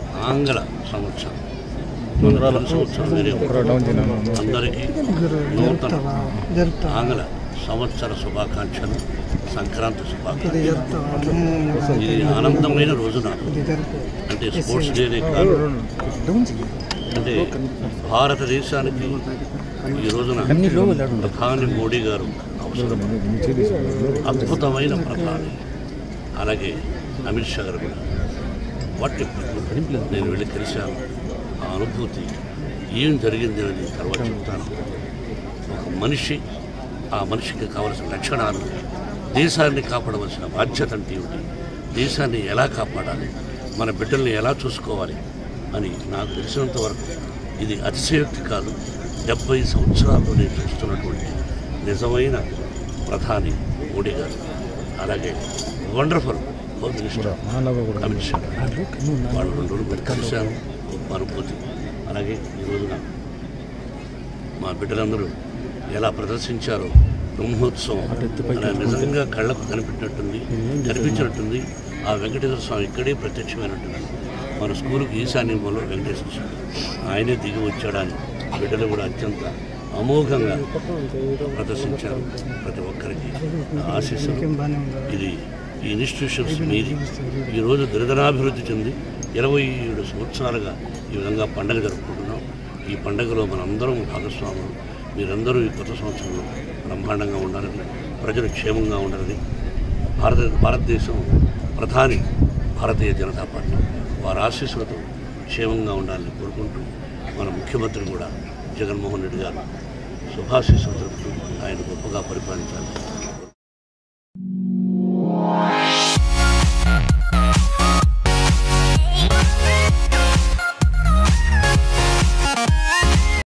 ఆంగ్ల సంవత్సరం మన తెలుగు సంవత్సరం వేరే ఉంటుంది. అందరికీ నూతన ఆంగ్ల సంవత్సర శుభాకాంక్షలు సంక్రాంతి శుభాకాంక్షలు ఇది ఆనందమైన రోజు నాకు అంటే స్పోర్ట్స్ డేనే కాదు అంటే భారతదేశానికి ఈ రోజున ప్రధాని మోడీ గారు అవసరం అద్భుతమైన ప్రధాని అలాగే అమిత్ షా గారు కూడా వాటి నేను వెళ్ళి కలిశాను ఆ అనుభూతి ఏం జరిగింది అనేది తర్వాత చెప్తాను ఒక మనిషి ఆ మనిషికి కావలసిన లక్షణాలు దేశాన్ని కాపాడవలసిన బాధ్యత అంటే ఏమిటి దేశాన్ని ఎలా కాపాడాలి మన బిడ్డల్ని ఎలా చూసుకోవాలి అని నాకు తెలిసినంత వరకు ఇది అతిశయోక్తి కాదు డెబ్బై సంవత్సరాలు నేను చూస్తున్నటువంటి నిజమైన ప్రధాని మోడీ గారు అలాగే wonderful home minister Amit Shah వాళ్ళు రెండు రోజులు పెట్టి కలిశాను గొప్ప అనుభూతి అలాగే ఈ రోజున మా బిడ్డలందరూ ఎలా ప్రదర్శించారో బ్రహ్మోత్సవం అలా నిజంగా కళ్ళకు కనిపెట్టినట్టుంది కనిపించినట్టుంది ఆ వెంకటేశ్వర స్వామి ఇక్కడే ప్రత్యక్షమైనట్టుంది మన స్కూలుకి ఈశాన్యంలో వెంకటేశ్వర స్వామి ఆయనే దిగి వచ్చాడని బిడ్డలు కూడా అత్యంత అమోఘంగా ప్రదర్శించారు ప్రతి ఒక్కరికి నా ఆశీస్సులు ఇది ఈ ఇన్స్టిట్యూషన్స్ మీది ఈరోజు దినదినాభివృద్ధి చెంది ఇరవై ఏడు సంవత్సరాలుగా ఈ విధంగా పండగ జరుపుకుంటున్నాం ఈ పండగలో మనందరం భాగస్వాములు మీరందరూ ఈ కొత్త సంవత్సరంలో బ్రహ్మాండంగా ఉండాలని ప్రజలు క్షేమంగా ఉండాలని భారత భారతదేశం ప్రధాని భారతీయ జనతా పార్టీ వారి ఆశీస్సులతో క్షేమంగా ఉండాలని కోరుకుంటూ మన ముఖ్యమంత్రి కూడా జగన్మోహన్ రెడ్డి గారు శుభాశీస్సులు తెలుపుతూ ఆయన గొప్పగా పరిపాలించాలి